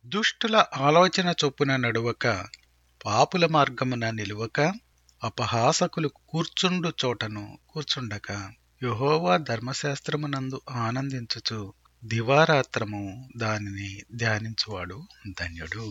దుష్టుల ఆలోచన చొప్పున నడువక పాపుల మార్గమున నిలువక అపహాసకులు కూర్చుండు చోటను కూర్చుండక యెహోవా ధర్మశాస్త్రమునందు ఆనందించుచు దివారాత్రము దానిని ధ్యానించువాడు ధన్యుడు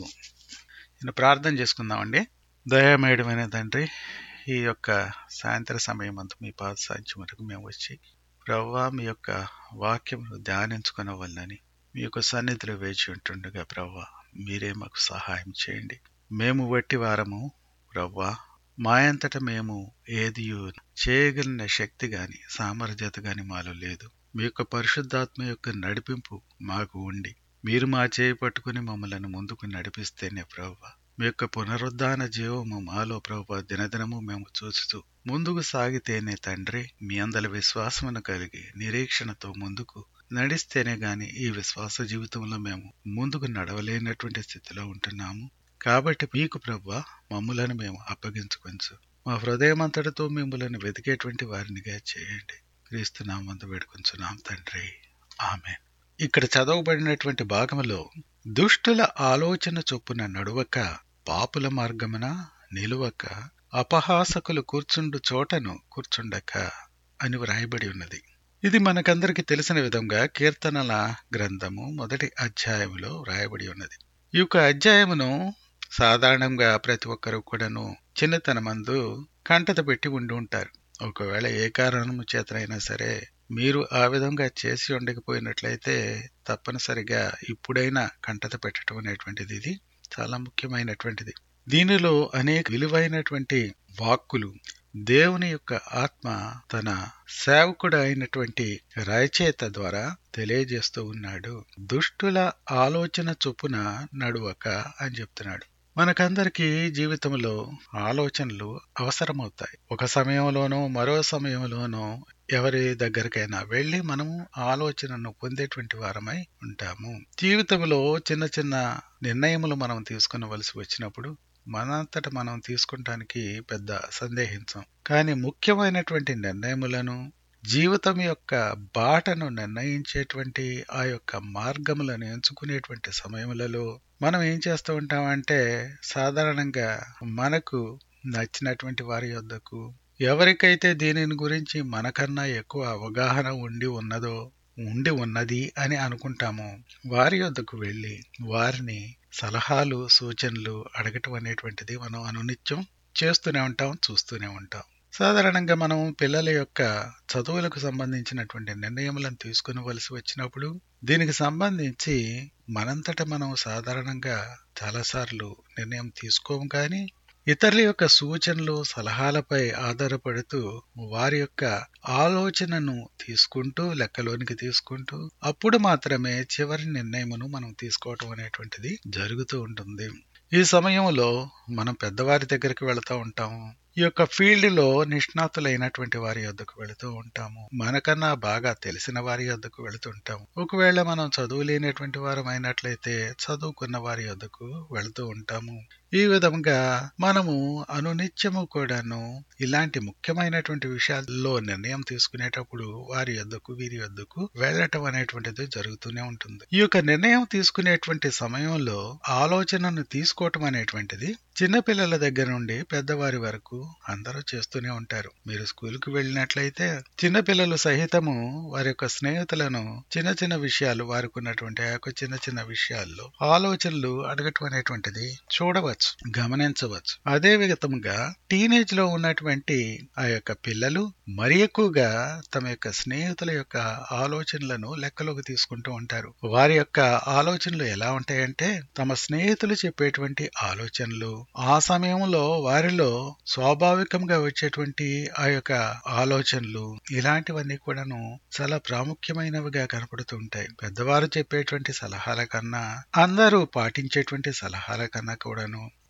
నేను ప్రార్థన చేసుకుందామండి దయామేయడమైన తండ్రి ఈ యొక్క సాయంత్ర సమయం అంతా మీ పాద సాధ్యం వరకు మేము వచ్చి ప్రవ్వా మీ యొక్క వాక్యమును ధ్యానించుకునవల్లని మీ యొక్క సన్నిధిలో వేచి ఉంటుండగా ప్రవ్వా మీరే మాకు సహాయం చేయండి మేము వట్టి వారము ప్రవ్వా మా అంతట మేము ఏది చేయగలిగిన శక్తి గాని సామర్థ్యత గాని మాలో లేదు మీ యొక్క పరిశుద్ధాత్మ యొక్క నడిపింపు మాకు ఉండి మీరు మా చేయి పట్టుకుని మమ్మల్ని ముందుకు నడిపిస్తేనే ప్రవ్వా మీ యొక్క పునరుద్ధాన జీవము మాలో ప్రభు దినదినము మేము చూస్తూ ముందుకు సాగితేనే తండ్రి మీ అందరి విశ్వాసమును కలిగి నిరీక్షణతో ముందుకు నడిస్తేనే గాని ఈ విశ్వాస జీవితంలో మేము ముందుకు నడవలేనటువంటి స్థితిలో ఉంటున్నాము కాబట్టి మీకు ప్రభు మమ్ములను మేము అప్పగించుకొంచు మా హృదయమంతటితో మిమ్మల్ని వెతికేటువంటి వారినిగా చేయండి క్రీస్తునామందు వేడుకొంచున్నాం తండ్రి ఆమె ఇక్కడ చదవబడినటువంటి భాగంలో దుష్టుల ఆలోచన చొప్పున నడువక పాపుల మార్గమున నిలువక అపహాసకులు కూర్చుండు చోటను కూర్చుండక అని వ్రాయబడి ఉన్నది ఇది మనకందరికి తెలిసిన విధంగా కీర్తనల గ్రంథము మొదటి అధ్యాయంలో వ్రాయబడి ఉన్నది ఈ యొక్క అధ్యాయమును సాధారణంగా ప్రతి ఒక్కరు కూడాను చిన్నతనమందు కంటత పెట్టి ఉండి ఉంటారు ఒకవేళ ఏ కారణము చేతనైనా సరే మీరు ఆ విధంగా చేసి ఉండకపోయినట్లయితే తప్పనిసరిగా ఇప్పుడైనా కంటత పెట్టడం అనేటువంటిది ఇది చాలా ముఖ్యమైనటువంటిది దీనిలో అనేక విలువైనటువంటి వాక్కులు దేవుని యొక్క ఆత్మ తన సేవకుడు అయినటువంటి రచయిత ద్వారా తెలియజేస్తూ ఉన్నాడు దుష్టుల ఆలోచన చొప్పున నడువక అని చెప్తున్నాడు మనకందరికీ జీవితంలో ఆలోచనలు అవసరమవుతాయి ఒక సమయంలోనో మరో సమయంలోనో ఎవరి దగ్గరికైనా వెళ్ళి మనము ఆలోచనను పొందేటువంటి వారమై ఉంటాము జీవితంలో చిన్న చిన్న నిర్ణయములు మనం తీసుకునవలసి వచ్చినప్పుడు మనంతట మనం తీసుకుంటానికి పెద్ద సందేహించం కానీ ముఖ్యమైనటువంటి నిర్ణయములను జీవితం యొక్క బాటను నిర్ణయించేటువంటి ఆ యొక్క మార్గములను ఎంచుకునేటువంటి సమయములలో మనం ఏం చేస్తూ ఉంటామంటే సాధారణంగా మనకు నచ్చినటువంటి వారి యొద్దకు ఎవరికైతే దీనిని గురించి మనకన్నా ఎక్కువ అవగాహన ఉండి ఉన్నదో ఉండి ఉన్నది అని అనుకుంటాము వారి యొద్దకు వెళ్ళి వారిని సలహాలు సూచనలు అడగటం అనేటువంటిది మనం అనునిత్యం చేస్తూనే ఉంటాం చూస్తూనే ఉంటాం సాధారణంగా మనం పిల్లల యొక్క చదువులకు సంబంధించినటువంటి నిర్ణయములను తీసుకునవలసి వచ్చినప్పుడు దీనికి సంబంధించి మనంతట మనం సాధారణంగా చాలాసార్లు నిర్ణయం తీసుకోము కానీ ఇతరుల యొక్క సూచనలు సలహాలపై ఆధారపడుతూ వారి యొక్క ఆలోచనను తీసుకుంటూ లెక్కలోనికి తీసుకుంటూ అప్పుడు మాత్రమే చివరి నిర్ణయమును మనం తీసుకోవటం అనేటువంటిది జరుగుతూ ఉంటుంది ఈ సమయంలో మనం పెద్దవారి దగ్గరికి వెళుతూ ఉంటాము ఈ యొక్క ఫీల్డ్ లో నిష్ణాతులైనటువంటి వారి యొద్దకు వెళుతూ ఉంటాము మనకన్నా బాగా తెలిసిన వారి యొద్దకు వెళుతుంటాము ఒకవేళ మనం చదువు లేనటువంటి వారం అయినట్లయితే చదువుకున్న వారి యొద్దకు వెళుతూ ఉంటాము ఈ విధంగా మనము అనునిత్యము కూడాను ఇలాంటి ముఖ్యమైనటువంటి విషయాల్లో నిర్ణయం తీసుకునేటప్పుడు వారి యొద్దకు వీరి యొద్దకు వెళ్ళటం అనేటువంటిది జరుగుతూనే ఉంటుంది ఈ యొక్క నిర్ణయం తీసుకునేటువంటి సమయంలో ఆలోచనను తీసుకోవటం అనేటువంటిది చిన్నపిల్లల దగ్గర నుండి పెద్దవారి వరకు అందరూ చేస్తూనే ఉంటారు మీరు స్కూల్కి వెళ్ళినట్లయితే చిన్నపిల్లలు సహితము వారి యొక్క స్నేహితులను చిన్న చిన్న విషయాలు వారికి ఉన్నటువంటి ఆ యొక్క చిన్న చిన్న విషయాల్లో ఆలోచనలు అడగటం అనేటువంటిది చూడవచ్చు గమనించవచ్చు అదే విధముగా టీనేజ్ లో ఉన్నటువంటి ఆ యొక్క పిల్లలు మరి ఎక్కువగా తమ యొక్క స్నేహితుల యొక్క ఆలోచనలను లెక్కలోకి తీసుకుంటూ ఉంటారు వారి యొక్క ఆలోచనలు ఎలా ఉంటాయంటే తమ స్నేహితులు చెప్పేటువంటి ఆలోచనలు ఆ సమయంలో వారిలో స్వాభావికంగా వచ్చేటువంటి ఆ యొక్క ఆలోచనలు ఇలాంటివన్నీ కూడాను చాలా ప్రాముఖ్యమైనవిగా కనపడుతూ ఉంటాయి పెద్దవారు చెప్పేటువంటి సలహాల కన్నా అందరూ పాటించేటువంటి సలహాల కన్నా కూడాను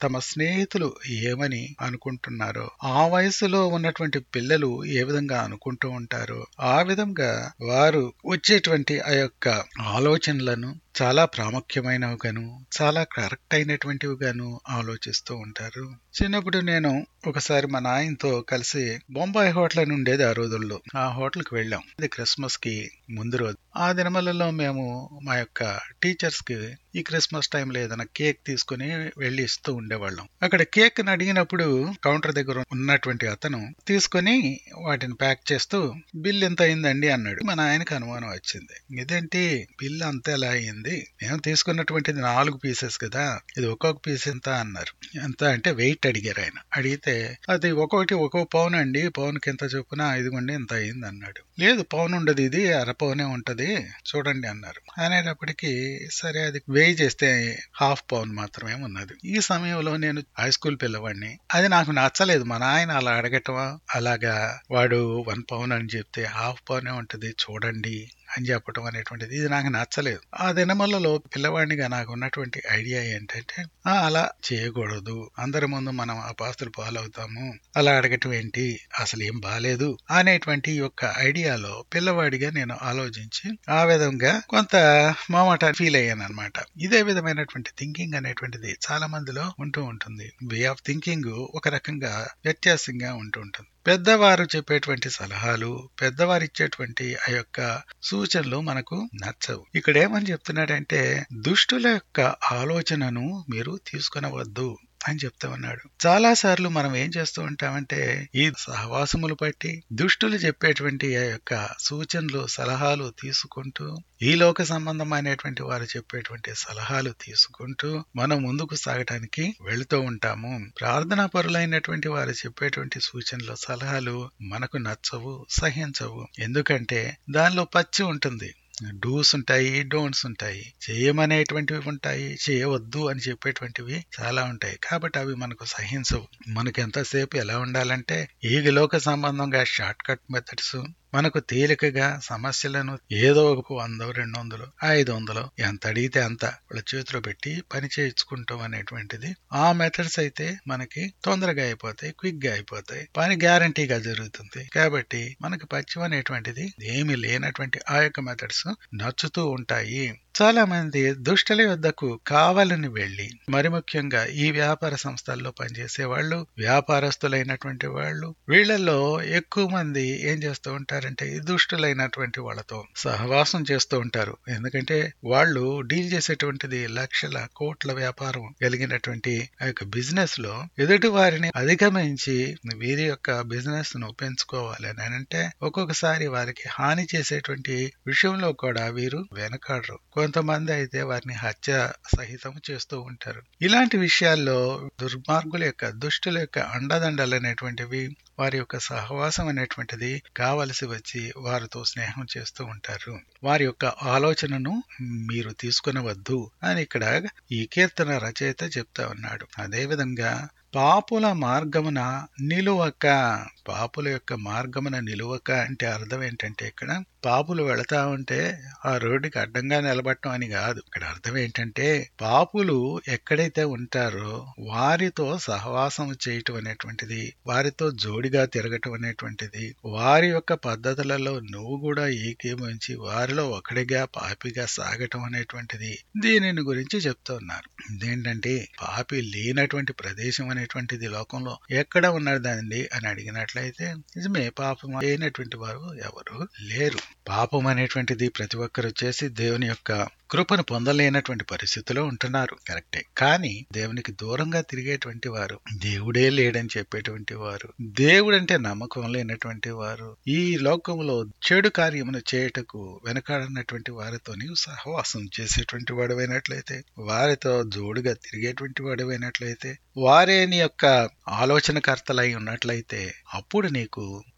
తమ స్నేహితులు ఏమని అనుకుంటున్నారో ఆ వయసులో ఉన్నటువంటి పిల్లలు ఏ విధంగా అనుకుంటూ ఉంటారో ఆ విధంగా వారు వచ్చేటువంటి ఆ యొక్క ఆలోచనలను చాలా ప్రాముఖ్యమైనవిగాను చాలా కరెక్ట్ అయినటువంటివిగాను ఆలోచిస్తూ ఉంటారు చిన్నప్పుడు నేను ఒకసారి మా నాయనతో కలిసి బొంబాయి హోటల్ అని ఉండేది ఆ రోజుల్లో ఆ హోటల్కి వెళ్ళాం ఇది క్రిస్మస్ కి ముందు రోజు ఆ దినమలలో మేము మా యొక్క టీచర్స్ కి ఈ క్రిస్మస్ టైంలో ఏదైనా కేక్ తీసుకుని వెళ్ళి ఇస్తూ ఉండేవాళ్ళం అక్కడ కేక్ అడిగినప్పుడు కౌంటర్ దగ్గర ఉన్నటువంటి అతను తీసుకుని వాటిని ప్యాక్ చేస్తూ బిల్ ఎంత అయిందండి అన్నాడు మా నాయనకి అనుమానం వచ్చింది ఇదేంటి బిల్ అంత ఎలా అయింది మేము తీసుకున్నటువంటిది నాలుగు పీసెస్ కదా ఇది ఒక్కొక్క పీస్ ఎంత అన్నారు ఎంత అంటే వెయిట్ అడిగారు ఆయన అడిగితే అది ఒక్కొక్కటి ఒక్కొక్క పౌన్ అండి పౌన్కి ఎంత చొప్పున ఇదిగోండి ఎంత అయింది అన్నాడు లేదు పౌన్ ఉండదు ఇది అర పౌనే ఉంటది చూడండి అన్నారు అనేటప్పటికి సరే అది వేయి చేస్తే హాఫ్ పౌన్ మాత్రమే ఉన్నది ఈ సమయంలో నేను హై స్కూల్ పిల్లవాడిని అది నాకు నచ్చలేదు మా నాయన అలా అడగటమా అలాగా వాడు వన్ పౌన్ అని చెప్తే హాఫ్ పౌనే ఉంటది చూడండి అని చెప్పటం అనేటువంటిది ఇది నాకు నచ్చలేదు ఆ దినమలలో పిల్లవాడినిగా నాకు ఉన్నటువంటి ఐడియా ఏంటంటే ఆ అలా చేయకూడదు అందరి ముందు మనం అపాస్తులు పాలవుతాము అలా అడగటం ఏంటి అసలు ఏం బాలేదు అనేటువంటి యొక్క ఐడియాలో పిల్లవాడిగా నేను ఆలోచించి ఆ విధంగా కొంత మామాట ఫీల్ అయ్యాను అనమాట ఇదే విధమైనటువంటి థింకింగ్ అనేటువంటిది చాలా మందిలో ఉంటూ ఉంటుంది వే ఆఫ్ థింకింగ్ ఒక రకంగా వ్యత్యాసంగా ఉంటూ ఉంటుంది పెద్దవారు చెప్పేటువంటి సలహాలు పెద్దవారు ఇచ్చేటువంటి ఆ యొక్క సూచనలు మనకు నచ్చవు ఇక్కడ ఏమని చెప్తున్నాడంటే దుష్టుల యొక్క ఆలోచనను మీరు తీసుకునవద్దు అని చెప్తా ఉన్నాడు చాలా సార్లు మనం ఏం చేస్తూ ఉంటామంటే ఈ సహవాసములు బట్టి దుష్టులు చెప్పేటువంటి ఆ యొక్క సూచనలు సలహాలు తీసుకుంటూ ఈ లోక సంబంధమైనటువంటి వారు చెప్పేటువంటి సలహాలు తీసుకుంటూ మనం ముందుకు సాగటానికి వెళుతూ ఉంటాము ప్రార్థనా పరులైనటువంటి వారు చెప్పేటువంటి సూచనలు సలహాలు మనకు నచ్చవు సహించవు ఎందుకంటే దానిలో పచ్చి ఉంటుంది డూస్ ఉంటాయి డోంట్స్ ఉంటాయి చేయమనేటువంటివి ఉంటాయి చేయవద్దు అని చెప్పేటువంటివి చాలా ఉంటాయి కాబట్టి అవి మనకు సహించవు మనకు ఎంతసేపు ఎలా ఉండాలంటే ఈ లోక సంబంధంగా షార్ట్ కట్ మెథడ్స్ మనకు తేలికగా సమస్యలను ఏదో ఒక వంద రెండు వందలు ఐదు వందలు ఎంత అడిగితే అంత వాళ్ళ చేతిలో పెట్టి పని చేయించుకుంటాం అనేటువంటిది ఆ మెథడ్స్ అయితే మనకి తొందరగా అయిపోతాయి క్విక్ గా అయిపోతాయి పని గ్యారంటీగా జరుగుతుంది కాబట్టి మనకి పచ్చిమ అనేటువంటిది ఏమి లేనటువంటి ఆ యొక్క మెథడ్స్ నచ్చుతూ ఉంటాయి చాలా మంది దుష్టల యొద్దకు కావాలని వెళ్లి మరి ముఖ్యంగా ఈ వ్యాపార సంస్థల్లో పనిచేసే వాళ్ళు వ్యాపారస్తులైనటువంటి వాళ్ళు వీళ్ళల్లో ఎక్కువ మంది ఏం చేస్తూ ఉంటారంటే ఈ దుష్టులైనటువంటి వాళ్ళతో సహవాసం చేస్తూ ఉంటారు ఎందుకంటే వాళ్ళు డీల్ చేసేటువంటిది లక్షల కోట్ల వ్యాపారం కలిగినటువంటి ఆ యొక్క బిజినెస్ లో ఎదుటి వారిని అధిగమించి వీరి యొక్క బిజినెస్ ను పెంచుకోవాలి అని అంటే ఒక్కొక్కసారి వారికి హాని చేసేటువంటి విషయంలో కూడా వీరు వెనకాడరు కొంతమంది అయితే వారిని హత్య సహితం చేస్తూ ఉంటారు ఇలాంటి విషయాల్లో దుర్మార్గుల యొక్క దుష్టుల యొక్క అండదండలు అనేటువంటివి వారి యొక్క సహవాసం అనేటువంటిది కావలసి వచ్చి వారితో స్నేహం చేస్తూ ఉంటారు వారి యొక్క ఆలోచనను మీరు తీసుకునవద్దు అని ఇక్కడ ఈ కీర్తన రచయిత చెప్తా ఉన్నాడు అదే విధంగా పాపుల మార్గమున నిలువక పాపుల యొక్క మార్గమున నిలువక అంటే అర్థం ఏంటంటే ఇక్కడ పాపులు వెళతా ఉంటే ఆ రోడ్డుకి అడ్డంగా నిలబడటం అని కాదు ఇక్కడ అర్థం ఏంటంటే పాపులు ఎక్కడైతే ఉంటారో వారితో సహవాసం చేయటం అనేటువంటిది వారితో జోడిగా తిరగటం అనేటువంటిది వారి యొక్క పద్ధతులలో నువ్వు కూడా ఏకీభవించి వారిలో ఒకడిగా పాపిగా సాగటం అనేటువంటిది దీనిని గురించి చెప్తా ఉన్నారు ఇదేంటంటే పాపి లేనటువంటి ప్రదేశం అనేటువంటిది లోకంలో ఎక్కడ ఉన్నదండి అని అడిగినట్లయితే నిజమే పాపం అయినటువంటి వారు ఎవరు లేరు పాపం అనేటువంటిది ప్రతి ఒక్కరు చేసి దేవుని యొక్క కృపను పొందలేనటువంటి పరిస్థితిలో ఉంటున్నారు కరెక్టే కానీ దేవునికి దూరంగా తిరిగేటువంటి వారు దేవుడే లేడని చెప్పేటువంటి వారు దేవుడంటే నమ్మకం లేనటువంటి వారు ఈ లోకంలో చెడు కార్యమును చేయుటకు వెనకాడనటువంటి వారితో నీవు సహవాసం చేసేటువంటి వాడవైనట్లయితే వారితో జోడుగా తిరిగేటువంటి వాడవైనట్లయితే వారే నీ యొక్క ఆలోచనకర్తలై ఉన్నట్లయితే అప్పుడు నీకు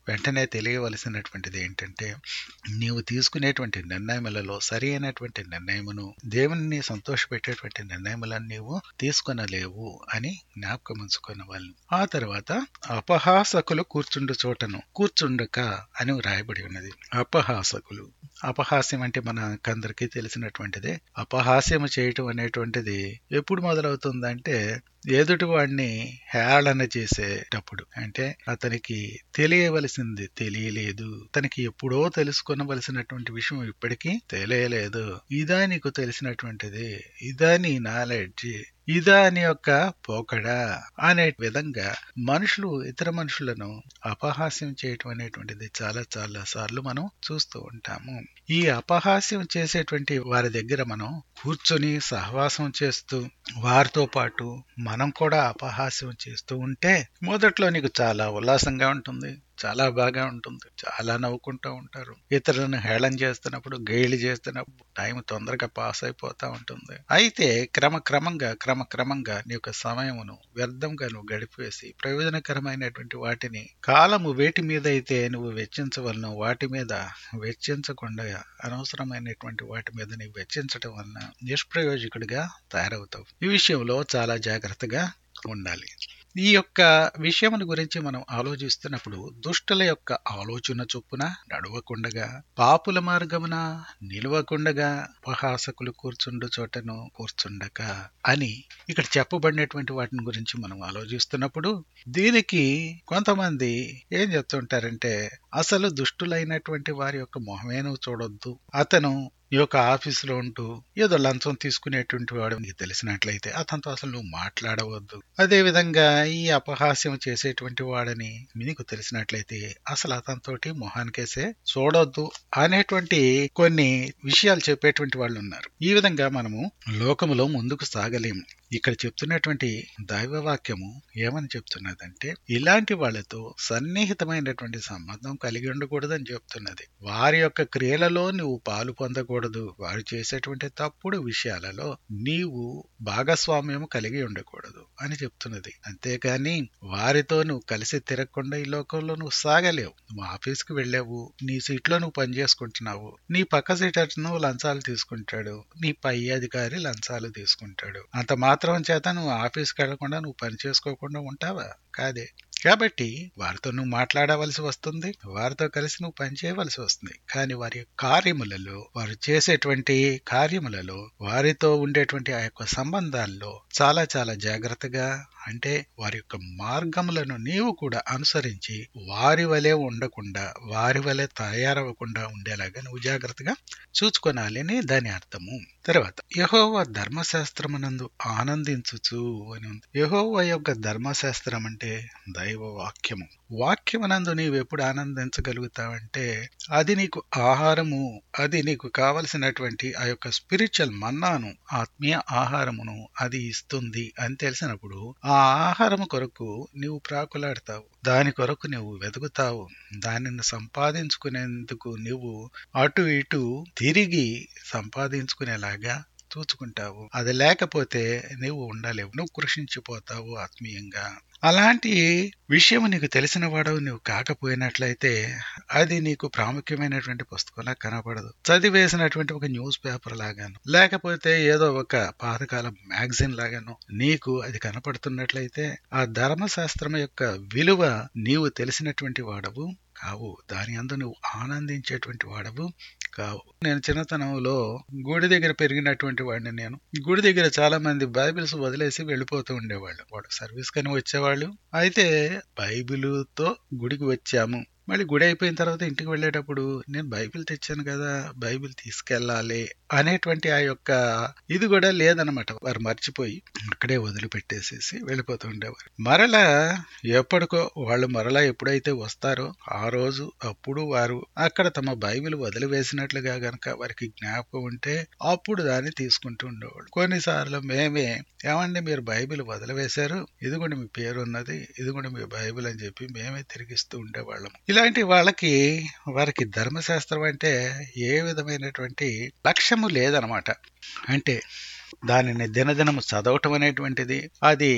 వెంటనే తెలియవలసినటువంటిది ఏంటంటే నీవు తీసుకునేటువంటి నిర్ణయములలో సరి అయినటువంటి నిర్ణయమును దేవుని సంతోషపెట్టేటువంటి నిర్ణయములను నీవు తీసుకొనలేవు అని జ్ఞాపకం ఉంచుకున్న వాళ్ళు ఆ తర్వాత అపహాసకులు కూర్చుండు చోటను కూర్చుండక అని వ్రాయబడి ఉన్నది అపహాసకులు అపహాస్యం అంటే మనకందరికీ తెలిసినటువంటిదే అపహాస్యము చేయటం అనేటువంటిది ఎప్పుడు మొదలవుతుందంటే ఎదుటి వాడిని హేళన చేసేటప్పుడు అంటే అతనికి తెలియవలసింది తెలియలేదు తనకి ఎప్పుడో తెలుసుకొనవలసినటువంటి విషయం ఇప్పటికీ తెలియలేదు ఇదా నీకు తెలిసినటువంటిది ఇదా నీ నాలెడ్జ్ ఇదా అని యొక్క పోకడా అనే విధంగా మనుషులు ఇతర మనుషులను అపహాస్యం చేయటం అనేటువంటిది చాలా చాలా సార్లు మనం చూస్తూ ఉంటాము ఈ అపహాస్యం చేసేటువంటి వారి దగ్గర మనం కూర్చొని సహవాసం చేస్తూ వారితో పాటు మనం కూడా అపహాస్యం చేస్తూ ఉంటే మొదట్లో నీకు చాలా ఉల్లాసంగా ఉంటుంది చాలా బాగా ఉంటుంది చాలా నవ్వుకుంటూ ఉంటారు ఇతరులను హేళన చేస్తున్నప్పుడు గేలి చేస్తున్నప్పుడు టైం తొందరగా పాస్ అయిపోతా ఉంటుంది అయితే క్రమక్రమంగా క్రమక్రమంగా నీ యొక్క సమయమును వ్యర్థంగా నువ్వు గడిపేసి ప్రయోజనకరమైనటువంటి వాటిని కాలము వేటి మీద అయితే నువ్వు వెచ్చించవలను వాటి మీద వెచ్చించకుండా అనవసరమైనటువంటి వాటి మీద నీవు వెచ్చించడం వలన నిష్ప్రయోజకుడిగా తయారవుతావు ఈ విషయంలో చాలా జాగ్రత్తగా ఉండాలి ఈ యొక్క విషయముల గురించి మనం ఆలోచిస్తున్నప్పుడు దుష్టుల యొక్క ఆలోచన చొప్పున నడవకుండగా పాపుల మార్గమున నిలవకుండగా ఉపహాసకులు కూర్చుండు చోటను కూర్చుండక అని ఇక్కడ చెప్పబడినటువంటి వాటిని గురించి మనం ఆలోచిస్తున్నప్పుడు దీనికి కొంతమంది ఏం చెప్తుంటారంటే అసలు దుష్టులైనటువంటి వారి యొక్క మొహమేను చూడొద్దు అతను ఈ యొక్క ఆఫీసులో ఉంటూ ఏదో లంచం తీసుకునేటువంటి వాడు నీకు తెలిసినట్లయితే అతనితో అసలు నువ్వు మాట్లాడవద్దు అదే విధంగా ఈ అపహాస్యం చేసేటువంటి వాడని నీకు తెలిసినట్లయితే అసలు అతనితోటి మొహానికేసే చూడొద్దు అనేటువంటి కొన్ని విషయాలు చెప్పేటువంటి వాళ్ళు ఉన్నారు ఈ విధంగా మనము లోకములో ముందుకు సాగలేము ఇక్కడ చెప్తున్నటువంటి దైవవాక్యము ఏమని చెప్తున్నదంటే ఇలాంటి వాళ్ళతో సన్నిహితమైనటువంటి సంబంధం కలిగి ఉండకూడదని చెప్తున్నది వారి యొక్క క్రియలలో నువ్వు పాలు పొందకూడదు వారు చేసేటువంటి తప్పుడు విషయాలలో నీవు భాగస్వామ్యం కలిగి ఉండకూడదు అని చెప్తున్నది అంతేకాని వారితో నువ్వు కలిసి తిరగకుండా ఈ లోకంలో నువ్వు సాగలేవు నువ్వు ఆఫీస్కి వెళ్ళావు నీ సీట్లో నువ్వు పని చేసుకుంటున్నావు నీ పక్క సీటర్ నువ్వు లంచాలు తీసుకుంటాడు నీ పై అధికారి లంచాలు తీసుకుంటాడు అంత మాత్రం చేత నువ్వు ఆఫీస్కి వెళ్లకుండా నువ్వు పని చేసుకోకుండా ఉంటావా కాదే కాబట్టి వారితో నువ్వు మాట్లాడవలసి వస్తుంది వారితో కలిసి నువ్వు పని చేయవలసి వస్తుంది కానీ వారి కార్యములలో వారు చేసేటువంటి కార్యములలో వారితో ఉండేటువంటి ఆ యొక్క సంబంధాల్లో చాలా చాలా జాగ్రత్తగా అంటే వారి యొక్క మార్గములను నీవు కూడా అనుసరించి వారి వలె ఉండకుండా వారి వలె తయారవ్వకుండా ఉండేలాగా నువ్వు జాగ్రత్తగా చూచుకొనాలి అని దాని అర్థము తర్వాత యహోవ ధర్మశాస్త్రమునందు ఆనందించుచు అని ఉంది యహోవ యొక్క ధర్మశాస్త్రం అంటే దైవ వాక్యము వాక్యమునందు నీవు ఎప్పుడు ఆనందించగలుగుతావంటే అది నీకు ఆహారము అది నీకు కావలసినటువంటి ఆ యొక్క స్పిరిచువల్ మన్నాను ఆత్మీయ ఆహారమును అది ఇస్తుంది అని తెలిసినప్పుడు ఆ ఆహారము కొరకు నీవు ప్రాకులాడతావు దాని కొరకు నువ్వు వెతుకుతావు దానిని సంపాదించుకునేందుకు నువ్వు అటు ఇటు తిరిగి సంపాదించుకునేలాగా చూచుకుంటావు అది లేకపోతే నువ్వు ఉండలేవు నువ్వు కృషించిపోతావు ఆత్మీయంగా అలాంటి విషయం నీకు తెలిసిన వాడవు నువ్వు కాకపోయినట్లయితే అది నీకు ప్రాముఖ్యమైనటువంటి పుస్తకంలా కనపడదు చదివేసినటువంటి ఒక న్యూస్ పేపర్ లాగాను లేకపోతే ఏదో ఒక పాతకాల మ్యాగజైన్ లాగాను నీకు అది కనపడుతున్నట్లయితే ఆ ధర్మశాస్త్రం యొక్క విలువ నీవు తెలిసినటువంటి వాడవు కావు దాని అందు నువ్వు ఆనందించేటువంటి వాడవు కావు నేను చిన్నతనంలో గుడి దగ్గర పెరిగినటువంటి వాడిని నేను గుడి దగ్గర చాలా మంది బైబిల్స్ వదిలేసి వెళ్ళిపోతూ ఉండేవాళ్ళు వాడు సర్వీస్ కని వచ్చేవాళ్ళు అయితే బైబిల్తో గుడికి వచ్చాము మళ్ళీ గుడి అయిపోయిన తర్వాత ఇంటికి వెళ్ళేటప్పుడు నేను బైబిల్ తెచ్చాను కదా బైబిల్ తీసుకెళ్ళాలి అనేటువంటి ఆ యొక్క ఇది కూడా లేదనమాట వారు మర్చిపోయి అక్కడే వదిలిపెట్టేసేసి వెళ్ళిపోతూ ఉండేవారు మరలా ఎప్పటికో వాళ్ళు మరలా ఎప్పుడైతే వస్తారో ఆ రోజు అప్పుడు వారు అక్కడ తమ బైబిల్ వదిలివేసినట్లుగా గనక వారికి జ్ఞాపకం ఉంటే అప్పుడు దాన్ని తీసుకుంటూ ఉండేవాళ్ళు కొన్నిసార్లు మేమే ఏమండి మీరు బైబిల్ వదిలివేశారు ఇదిగోండి మీ పేరు ఉన్నది ఇదిగోండి మీ బైబిల్ అని చెప్పి మేమే తిరిగిస్తూ ఉండేవాళ్ళం ఇలాంటి వాళ్ళకి వారికి ధర్మశాస్త్రం అంటే ఏ విధమైనటువంటి లక్ష్యము లేదనమాట అంటే దానిని దినదినము చదవటం అనేటువంటిది అది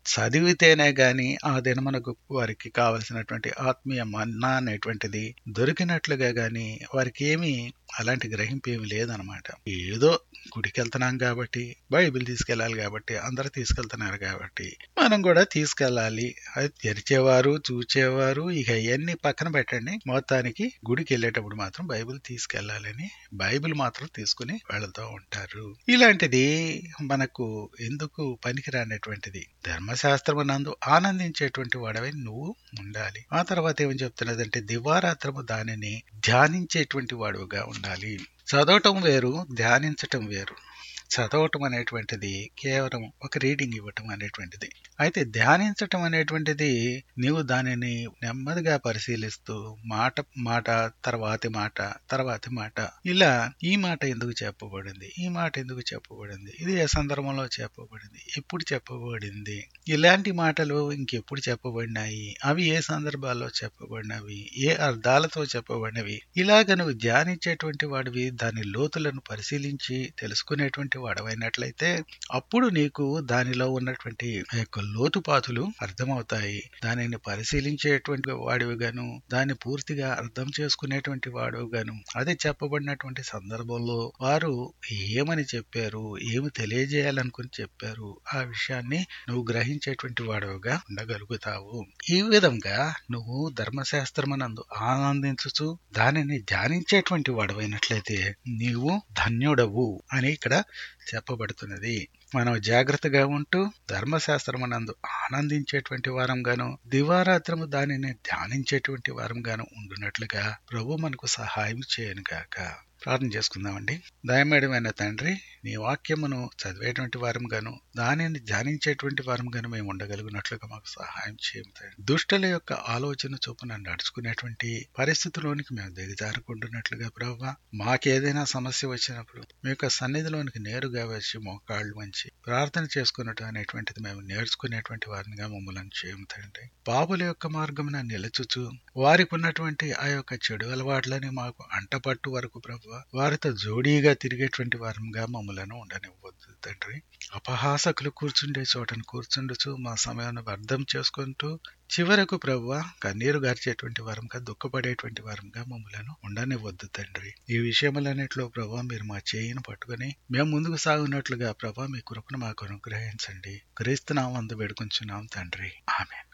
చదివితేనే గాని ఆ దినమునకు వారికి కావలసినటువంటి ఆత్మీయ మన్నా అనేటువంటిది దొరికినట్లుగా గాని వారికి ఏమీ అలాంటి గ్రహింపు ఏమి లేదనమాట ఏదో గుడికి వెళ్తున్నాం కాబట్టి బైబిల్ తీసుకెళ్ళాలి కాబట్టి అందరూ తీసుకెళ్తున్నారు కాబట్టి మనం కూడా తీసుకెళ్ళాలి అది తెరిచేవారు చూచేవారు ఇక అవన్నీ పక్కన పెట్టండి మొత్తానికి గుడికి వెళ్ళేటప్పుడు మాత్రం బైబిల్ తీసుకెళ్ళాలని బైబిల్ మాత్రం తీసుకుని వెళుతూ ఉంటారు ఇలాంటిది మనకు ఎందుకు పనికిరానటువంటిది ధర్మశాస్త్రము నందు ఆనందించేటువంటి వాడవై నువ్వు ఉండాలి ఆ తర్వాత ఏమని చెప్తున్నదంటే దివారాత్రము దానిని ధ్యానించేటువంటి వాడుగా ఉండాలి చదవటం వేరు ధ్యానించటం వేరు చదవటం అనేటువంటిది కేవలం ఒక రీడింగ్ ఇవ్వటం అనేటువంటిది అయితే ధ్యానించటం అనేటువంటిది నీవు దానిని నెమ్మదిగా పరిశీలిస్తూ మాట మాట తర్వాతి మాట తర్వాతి మాట ఇలా ఈ మాట ఎందుకు చెప్పబడింది ఈ మాట ఎందుకు చెప్పబడింది ఇది ఏ సందర్భంలో చెప్పబడింది ఎప్పుడు చెప్పబడింది ఇలాంటి మాటలు ఇంకెప్పుడు చెప్పబడినాయి అవి ఏ సందర్భాల్లో చెప్పబడినవి ఏ అర్థాలతో చెప్పబడినవి ఇలాగ నువ్వు ధ్యానించేటువంటి వాడివి దాని లోతులను పరిశీలించి తెలుసుకునేటువంటి వాడవైనట్లయితే అప్పుడు నీకు దానిలో ఉన్నటువంటి ఆ యొక్క లోతుపాతులు అర్థమవుతాయి దానిని పరిశీలించేటువంటి వాడివిగాను దాన్ని పూర్తిగా అర్థం చేసుకునేటువంటి వాడుగాను అది చెప్పబడినటువంటి సందర్భంలో వారు ఏమని చెప్పారు ఏమి తెలియజేయాలనుకుని చెప్పారు ఆ విషయాన్ని నువ్వు గ్రహించేటువంటి వాడవుగా ఉండగలుగుతావు ఈ విధంగా నువ్వు ధర్మశాస్త్రమునందు ఆనందించుచు దానిని ధ్యానించేటువంటి వాడవైనట్లయితే నీవు ధన్యుడవు అని ఇక్కడ చెప్పబడుతున్నది మనం జాగ్రత్తగా ఉంటూ ధర్మశాస్త్రమునందు ఆనందించేటువంటి వారంగాను దివారాత్రము దానిని ధ్యానించేటువంటి వారంగాను ఉండునట్లుగా ప్రభు మనకు సహాయం చేయను గాక ప్రార్థన చేసుకుందామండి దయమేడమైన తండ్రి నీ వాక్యమును చదివేటువంటి వారం గాను దానిని ధ్యానించేటువంటి వారం గాను మేము ఉండగలిగినట్లుగా మాకు సహాయం చేయము దుష్టల యొక్క ఆలోచన చొప్పున నడుచుకునేటువంటి పరిస్థితిలోనికి మేము దిగజారుకుంటున్నట్లుగా ప్రభావ మాకేదైనా సమస్య వచ్చినప్పుడు మీ యొక్క సన్నిధిలోనికి నేరుగా వచ్చి మోకాళ్ళు వంచి ప్రార్థన చేసుకున్నట్టు అనేటువంటిది మేము నేర్చుకునేటువంటి వారినిగా మమ్మల్ని చేయము తండ్రి పాపుల యొక్క మార్గమున నిలచుచు వారికి ఉన్నటువంటి ఆ యొక్క చెడు అలవాట్లని మాకు అంటపట్టు వరకు ప్రభు వారితో జోడీగా తిరిగేటువంటి వారంగా మమ్మలను ఉండనివ్వద్దు తండ్రి అపహాసకులు కూర్చుండే చోటను కూర్చుండుచు మా సమయాన్ని వ్యర్థం చేసుకుంటూ చివరకు ప్రభువ కన్నీరు గార్చేటువంటి వారంగా దుఃఖపడేటువంటి వారంగా మమ్మలను ఉండనివ్వద్దు తండ్రి ఈ విషయములన్నింటిలో ప్రభా మీరు మా చేయిని పట్టుకుని మేము ముందుకు సాగునట్లుగా ప్రభా మీ కృపను మాకు అనుగ్రహించండి క్రీస్తునామందు వేడుకుంటున్నాం తండ్రి ఆమె